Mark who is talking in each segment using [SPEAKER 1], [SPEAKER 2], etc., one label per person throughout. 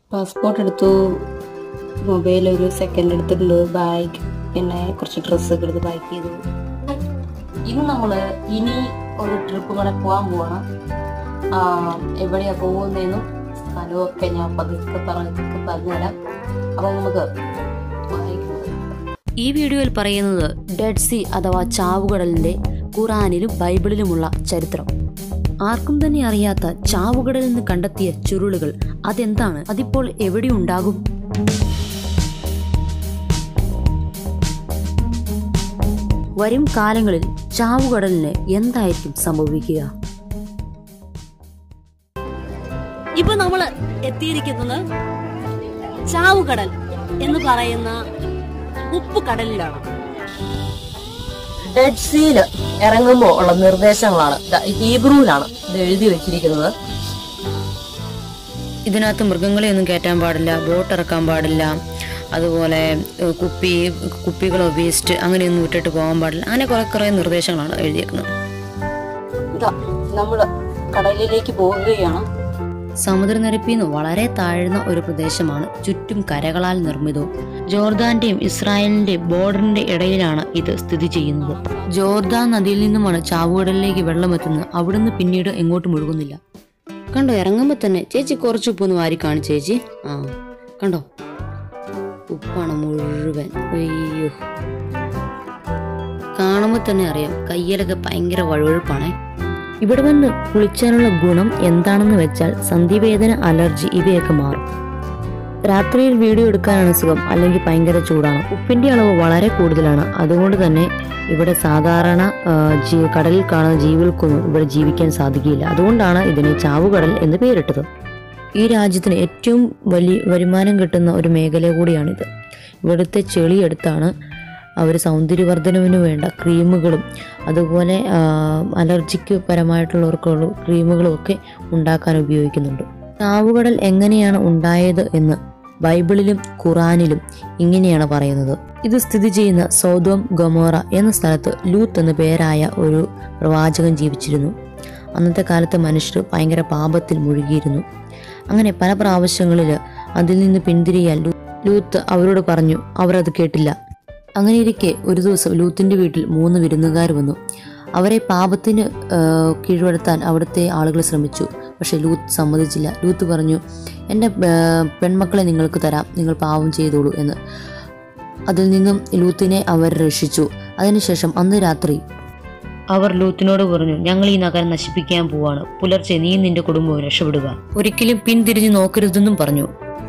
[SPEAKER 1] Passport എടുത്തു mobile ഒരു second എടുത്തിട്ടുണ്ട് ബാഗ് പിന്നെ കുറച്ച് ഡ്രസ്സൊക്കെ എടുത്ത് പാക്ക് ചെയ്തു ഇന്ന് നമ്മൾ ഇനി ഒരു ട്രിപ്പ് കൂടെ പോകാൻ പോവാണ് ആ, എവിടെയാ പോകുന്നതെന്നും സ്ഥലമൊക്കെ ഞാൻ പതുക്കെ പറഞ്ഞൊക്കെ പറഞ്ഞുതരാം അപ്പം നമുക്ക് വായിക്കാം.
[SPEAKER 2] ഈ വീഡിയോയിൽ പറയുന്നത് ഡെഡ് സി അഥവാ ചാവുകടലിന്റെ ഖുറാനിലും ബൈബിളിലുമുള്ള ചരിത്രം ആർക്കും തന്നെ അറിയാത്ത ചാവുകടലിൽ നിന്ന് കണ്ടെത്തിയ ചുരുളുകൾ അതെന്താണ് അതിപ്പോൾ എവിടെ ഉണ്ടാകും വരും കാലങ്ങളിൽ ചാവുകടലിന് എന്തായിരിക്കും സംഭവിക്കുക
[SPEAKER 3] ഇപ്പൊ നമ്മൾ എത്തിയിരിക്കുന്നത് ചാവുകടൽ എന്ന് പറയുന്ന ഉപ്പ് കടലിലാണ്
[SPEAKER 1] ഡെഡ് സീല് ഇറങ്ങുമ്പോൾ ഉള്ള നിർദ്ദേശങ്ങളാണ് ദാ ഹീബ്രുവിലാണ് ഇത് എഴുതി വെച്ചിരിക്കുന്നത്
[SPEAKER 2] ഇതിനകത്ത് മൃഗങ്ങളെയൊന്നും കയറ്റാൻ പാടില്ല ബോട്ട് ഇറക്കാൻ പാടില്ല അതുപോലെ ഏഹ്, കുപ്പി കുപ്പികളോ വേസ്റ്റ് അങ്ങനെയൊന്നും ഇട്ടിട്ട് പോകാൻ പാടില്ല അങ്ങനെ കുറെ കുറെ നിർദ്ദേശങ്ങളാണ് എഴുതിയേക്കുന്നത്
[SPEAKER 1] ഇതാ നമ്മള് കടലിലേക്ക് പോവുകയാണ്
[SPEAKER 2] സമുദ്രനിരപ്പിൽ നിന്ന് വളരെ താഴ്ന്ന ഒരു പ്രദേശമാണ് ചുറ്റും കരകളാൽ നിർമ്മിതവും ജോർദാന്റെയും ഇസ്രായേലിന്റെയും ബോർഡറിന്റെ ഇടയിലാണ് ഇത് സ്ഥിതി ചെയ്യുന്നത് ജോർദാൻ നദിയിൽ നിന്നുമാണ് ചാവുകടലിലേക്ക് വെള്ളം എത്തുന്നത് അവിടുന്ന് പിന്നീട് എങ്ങോട്ടും ഒഴുകുന്നില്ല കണ്ടോ ഇറങ്ങുമ്പോ തന്നെ ചേച്ചി കുറച്ച് ഉപ്പൊന്ന് വാരി കാണിച്ചു ചേച്ചി ആ കണ്ടോ ഉപ്പാണ് മുഴുവൻ അയ്യോ കാണുമ്പോൾ തന്നെ അറിയാം കയ്യിലൊക്കെ ഭയങ്കര വഴുവഴുപ്പാണേ ഇവിടെ വന്ന് കുളിച്ചാലുള്ള ഗുണം എന്താണെന്ന് വെച്ചാൽ സന്ധിവേദന അലർജി ഇവയൊക്കെ മാറും രാത്രിയിൽ വീഡിയോ എടുക്കാനാണ് സുഖം അല്ലെങ്കിൽ ഭയങ്കര ചൂടാണ് ഉപ്പിന്റെ അളവ് വളരെ കൂടുതലാണ് അതുകൊണ്ട് തന്നെ ഇവിടെ സാധാരണ ആ, ജീ- കടലിൽ കാണുന്ന ജീവികൾക്കൊന്നും ഇവിടെ ജീവിക്കാൻ സാധിക്കില്ല അതുകൊണ്ടാണ് ഇതിനെ ചാവുകടൽ എന്ന് പേരിട്ടത് ഈ രാജ്യത്തിന് ഏറ്റവും വലിയ വരുമാനം കിട്ടുന്ന ഒരു മേഖല കൂടിയാണിത് ഇവിടുത്തെ ചെളിയെടുത്താണ് അവർ സൗന്ദര്യവർദ്ധനവിന് വേണ്ട ക്രീമുകളും അതുപോലെ ആ, അലർജിക്ക് പരമായിട്ടുള്ളവർക്കുള്ള ക്രീമുകളും ഒക്കെ ഉണ്ടാക്കാൻ ഉപയോഗിക്കുന്നുണ്ട് ചാവുകടൽ എങ്ങനെയാണ് ഉണ്ടായത് എന്ന് ബൈബിളിലും ഖുറാനിലും ഇങ്ങനെയാണ് പറയുന്നത് ഇത് സ്ഥിതി ചെയ്യുന്ന സൗദോം ഗൊമോറ എന്ന സ്ഥലത്ത് ലൂത്ത് എന്ന പേരായ ഒരു പ്രവാചകൻ ജീവിച്ചിരുന്നു അന്നത്തെ കാലത്ത് മനുഷ്യർ ഭയങ്കര പാപത്തിൽ മുഴുകിയിരുന്നു അങ്ങനെ പല പ്രാവശ്യങ്ങളിൽ അതിൽ നിന്ന് പിന്തിരിയാൻ ലൂ- ലൂത്ത് അവരോട് പറഞ്ഞു അവർ അത് കേട്ടില്ല അങ്ങനെ ഇരിക്കെ ഒരു ദിവസം ലൂത്തിന്റെ വീട്ടിൽ മൂന്ന് വിരുന്നുകാർ വന്നു അവരെ പാപത്തിന് ആ, കീഴ്പ്പെടുത്താൻ അവിടുത്തെ ആളുകൾ ശ്രമിച്ചു പക്ഷെ ലൂത്ത് സമ്മതിച്ചില്ല ലൂത്ത് പറഞ്ഞു എൻ്റെ ആ, പെൺമക്കളെ നിങ്ങൾക്ക് തരാം നിങ്ങൾ പാപം ചെയ്തോളൂ എന്ന് അതിൽ നിന്നും ലൂത്തിനെ അവർ രക്ഷിച്ചു അതിനുശേഷം അന്ന് രാത്രി അവർ ലൂത്തിനോട് പറഞ്ഞു ഞങ്ങൾ ഈ നഗരം നശിപ്പിക്കാൻ പോവാണ് പുലർച്ചെ നീ നിന്റെ കുടുംബവും രക്ഷപ്പെടുക ഒരിക്കലും പിന്തിരിഞ്ഞു നോക്കരുതെന്നും പറഞ്ഞു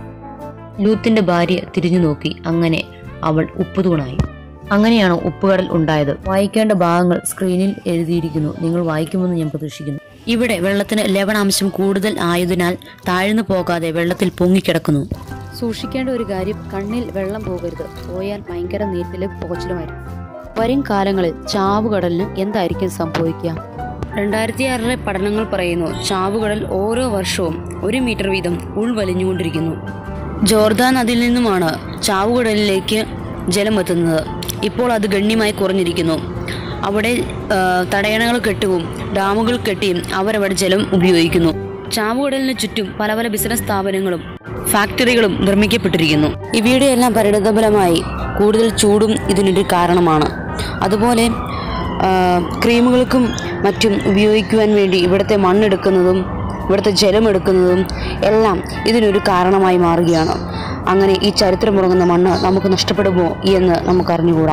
[SPEAKER 2] ലൂത്തിന്റെ ഭാര്യ തിരിഞ്ഞു നോക്കി അങ്ങനെ അവൾ ഉപ്പുതൂണായി അങ്ങനെയാണ് ഉപ്പുകടൽ ഉണ്ടായത് വായിക്കേണ്ട ഭാഗങ്ങൾ സ്ക്രീനിൽ എഴുതിയിരിക്കുന്നു നിങ്ങൾ വായിക്കുമെന്ന് ഞാൻ പ്രതീക്ഷിക്കുന്നു ഇവിടെ വെള്ളത്തിന് ലവണാംശം കൂടുതൽ ആയതിനാൽ താഴ്ന്നു പോകാതെ വെള്ളത്തിൽ പൊങ്ങിക്കിടക്കുന്നു സൂക്ഷിക്കേണ്ട ഒരു കാര്യം കണ്ണിൽ വെള്ളം പോകരുത് പോയാൽ ഭയങ്കര നീറ്റലും പോച്ചലുമായിരിക്കും വരും കാലങ്ങളിൽ ചാവുകടലിന് എന്തായിരിക്കും സംഭവിക്കുക രണ്ടായിരത്തി ആറിലെ പഠനങ്ങൾ പറയുന്നു ചാവുകടൽ ഓരോ വർഷവും ഒരു മീറ്റർ വീതം ഉൾവലിഞ്ഞുകൊണ്ടിരിക്കുന്നു ജോർദാൻ നദിയിൽ നിന്നുമാണ് ചാവുകടലിലേക്ക് ജലമെത്തുന്നത് ഇപ്പോൾ അത് ഗണ്യമായി കുറഞ്ഞിരിക്കുന്നു അവിടെ ആ, തടയണകൾ കെട്ടുകയും ഡാമുകൾ കെട്ടിയും അവരവിടെ ജലം ഉപയോഗിക്കുന്നു ചാവുകടലിന് ചുറ്റും പല പല ബിസിനസ് സ്ഥാപനങ്ങളും ഫാക്ടറികളും നിർമ്മിക്കപ്പെട്ടിരിക്കുന്നു ഇവയുടെ എല്ലാം പരിണതഫലമായി കൂടുതൽ ചൂടും ഇതിനൊരു കാരണമാണ് അതുപോലെ ആ, ക്രീമുകൾക്കും മറ്റും ഉപയോഗിക്കുവാൻ വേണ്ടി ഇവിടുത്തെ മണ്ണെടുക്കുന്നതും ഇവിടുത്തെ ജലമെടുക്കുന്നതും എല്ലാം ഇതിനൊരു കാരണമായി മാറുകയാണ് അങ്ങനെ ഈ ചരിത്രമുറങ്ങുന്ന മണ്ണ് നമുക്ക് നഷ്ടപ്പെടുമോ എന്ന് നമുക്ക് അറിഞ്ഞുകൂടാ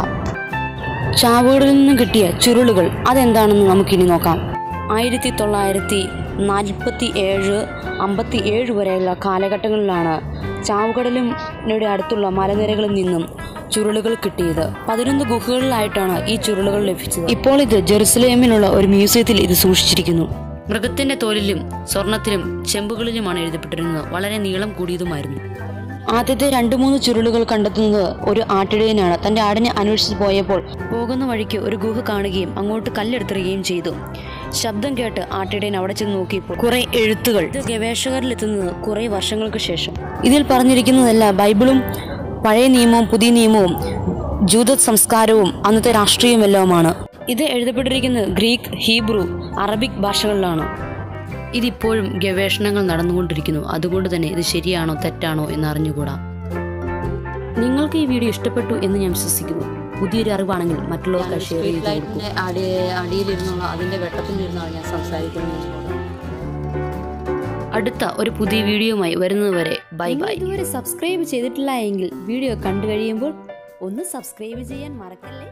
[SPEAKER 2] ചാവുകളിൽ നിന്ന് കിട്ടിയ ചുരുളുകൾ അതെന്താണെന്ന് നമുക്കിനി നോക്കാം ആയിരത്തി തൊള്ളായിരത്തി നാൽപ്പത്തി ഏഴ് അമ്പത്തി ഏഴ് വരെയുള്ള കാലഘട്ടങ്ങളിലാണ് ചാവുകടലിനോട് അടുത്തുള്ള മലനിരകളിൽ നിന്നും ചുരുളുകൾ കിട്ടിയത് പതിനൊന്ന് ഗുഹകളിലായിട്ടാണ് ഈ ചുരുളുകൾ ലഭിച്ചത് ഇപ്പോൾ ഇത് ജെറുസലേമിലുള്ള ഒരു മ്യൂസിയത്തിൽ ഇത് സൂക്ഷിച്ചിരിക്കുന്നു മൃഗത്തിന്റെ തോലിലും സ്വർണത്തിലും ചെമ്പുകളിലുമാണ് എഴുതപ്പെട്ടിരുന്നത് വളരെ നീളം കൂടിയതുമായിരുന്നു ആദ്യത്തെ രണ്ടു മൂന്ന് ചുരുളുകൾ കണ്ടെത്തുന്നത് ഒരു ആട്ടിടയനാണ് തന്റെ ആടിനെ അന്വേഷിച്ച് പോയപ്പോൾ പോകുന്ന വഴിക്ക് ഒരു ഗുഹ കാണുകയും അങ്ങോട്ട് കല്ലെടുത്തിടുകയും ചെയ്തു ശബ്ദം കേട്ട് ആട്ടിടയൻ അവിടെ ചെന്ന് നോക്കിയപ്പോൾ കുറെ എഴുത്തുകൾ ഇത് ഗവേഷകരിലെത്തുന്നത് കുറെ വർഷങ്ങൾക്ക് ശേഷം ഇതിൽ പറഞ്ഞിരിക്കുന്നതല്ല ബൈബിളും പഴയ നിയമവും പുതിയ നിയമവും ജൂത സംസ്കാരവും അന്നത്തെ രാഷ്ട്രീയവും എല്ലാമാണ് ഇത് എഴുതപ്പെട്ടിരിക്കുന്നത് ഗ്രീക്ക് ഹീബ്രു അറബിക് ഭാഷകളിലാണ് ഇതിപ്പോഴും ഗവേഷണങ്ങൾ നടന്നുകൊണ്ടിരിക്കുന്നു അതുകൊണ്ട് തന്നെ ഇത് ശരിയാണോ തെറ്റാണോ എന്ന് അറിഞ്ഞുകൂടാ നിങ്ങൾക്ക് ഈ വീഡിയോ ഇഷ്ടപ്പെട്ടു എന്ന് ഞാൻ വിശ്വസിക്കുന്നു പുതിയൊരു അറിവാണെങ്കിൽ മറ്റുള്ളവർക്ക് ഷെയർ ചെയ്ത് കൊടുക്കും
[SPEAKER 1] ലൈറ്റിന്റെ അടി അടിയിലിരുന്നുള്ള അതിന്റെ വെട്ടത്തിലിരുന്നാണ് ഞാൻ സംസാരിക്കുന്നത്
[SPEAKER 2] അടുത്ത ഒരു പുതിയ വീഡിയോയുമായി വരുന്നതുവരെ ബൈ ബൈ
[SPEAKER 4] ഇതുവരെ സബ്സ്ക്രൈബ് ചെയ്തിട്ടില്ല എങ്കിൽ വീഡിയോ കണ്ടു കഴിയുമ്പോൾ ഒന്ന് സബ്സ്ക്രൈബ് ചെയ്യാൻ മറക്കല്ലേ